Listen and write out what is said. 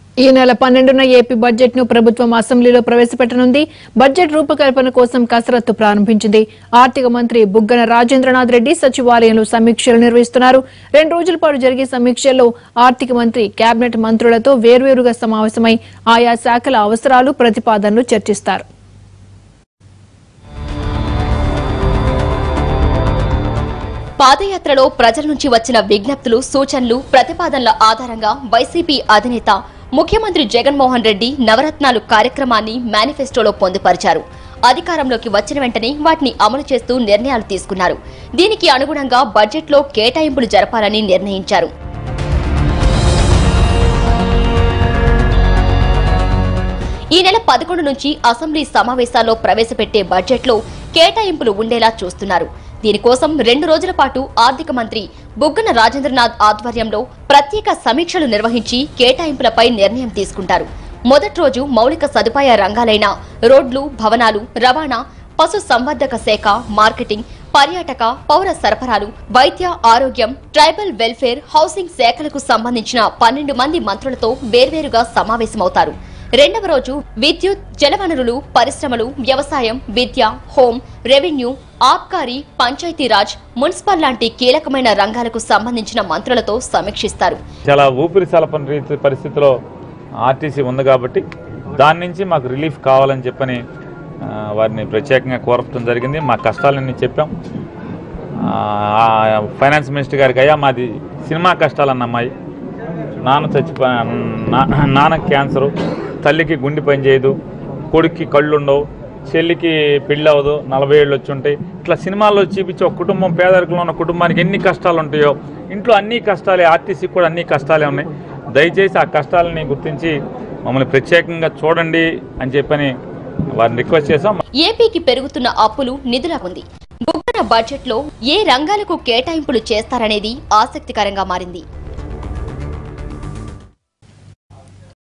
ఈ నెల పన్నెండున ఏపీ బడ్జెట్ ను ప్రభుత్వం అసెంబ్లీలో ప్రవేశపెట్టనుంది బడ్జెట్ రూపకల్పన కోసం కసరత్తు ప్రారంభించింది ఆర్థిక మంత్రి బుగ్గన రాజేంద్రనాథ్ రెడ్డి సచివాలయంలో సమీక్షలు నిర్వహిస్తున్నారు రెండు రోజుల పాటు జరిగే సమీక్షల్లో ఆర్థిక మంత్రి కేబినెట్ మంత్రులతో వేర్వేరుగా సమావేశమై ఆయా శాఖల అవసరాలు ప్రతిపాదనలు చర్చిస్తారు పాదయాత్రలో ప్రజల నుంచి వచ్చిన విజ్ఞప్తులు సూచనలు ప్రతిపాదనల ఆధారంగా వైసీపీ అధినేత ముఖ్యమంత్రి జగన్మోహన్ రెడ్డి నవరత్నాలు కార్యక్రమాన్ని మేనిఫెస్టోలో పొందుపరిచారు అధికారంలోకి వచ్చిన వెంటనే వాటిని అమలు చేస్తూ నిర్ణయాలు తీసుకున్నారు దీనికి అనుగుణంగా బడ్జెట్లో కేటాయింపులు జరపాలని నిర్ణయించారు ఈ నెల పదకొండు నుంచి అసెంబ్లీ సమావేశాల్లో ప్రవేశపెట్టే బడ్జెట్లో కేటాయింపులు ఉండేలా చూస్తున్నారు దీనికోసం రెండు రోజుల పాటు ఆర్థిక మంత్రి బుగ్గన రాజేంద్రనాథ్ ఆధ్వర్యంలో ప్రత్యేక సమీక్షలు నిర్వహించి కేటాయింపులపై నిర్ణయం తీసుకుంటారు మొదటి రోజు మౌలిక సదుపాయ రంగాలైన రోడ్లు భవనాలు రవాణా పశు సంవర్ధక శాఖ మార్కెటింగ్ పర్యాటక పౌర సరఫరాలు వైద్య ఆరోగ్యం ట్రైబల్ వెల్ఫేర్ హౌసింగ్ శాఖలకు సంబంధించిన పన్నెండు మంది మంత్రులతో వేర్వేరుగా సమావేశమవుతారు రెండవ రోజు విద్యుత్ జలవనరులు పరిశ్రమలు వ్యవసాయం విద్య హోం రెవెన్యూ ఆబ్కారీ పంచాయతీరాజ్ మున్సిపల్ లాంటి కీలకమైన రంగాలకు సంబంధించిన మంత్రులతో సమీక్షిస్తారు చాలా ఊపిరి సలపని రీతి పరిస్థితిలో ఆర్టీసీ ఉంది కాబట్టి దాని నుంచి మాకు రిలీఫ్ కావాలని చెప్పని ఆ, వారిని ప్రత్యేకంగా కోరటం జరిగింది మా కష్టాలన్నీ చెప్పాం ఆ, ఆ ఫైనాన్స్ మినిస్టర్ గారికి అయ్యా మాది సినిమా కష్టాలన్న అమ్మాయి నాన్న చచ్చిపో నా- నాన్న క్యాన్సరు తల్లికి గుండె పని చేయదు కొడుక్కి కళ్ళు ఉండవు చెల్లికి పెళ్ళి అవ్వదు నలభై ఏళ్ళు వచ్చి ఉంటాయి ఇట్లా సినిమాల్లో చూపించి ఒక కుటుంబం పేదరికంలో ఉన్న కుటుంబానికి ఎన్ని కష్టాలు ఉంటాయో ఇంట్లో అన్ని కష్టాలే ఆర్టీసీకి కూడా అన్ని కష్టాలే ఉన్నాయి దయచేసి ఆ కష్టాలని గుర్తించి మమ్మల్ని ప్రత్యేకంగా చూడండి అని చెప్పని వారిని రిక్వెస్ట్ చేసాం ఏపీకి పెరుగుతున్న అప్పులు నిధుల ఉంది బుగ్గన బడ్జెట్లో ఏ రంగాలకు కేటాయింపులు చేస్తారనేది ఆసక్తికరంగా మారింది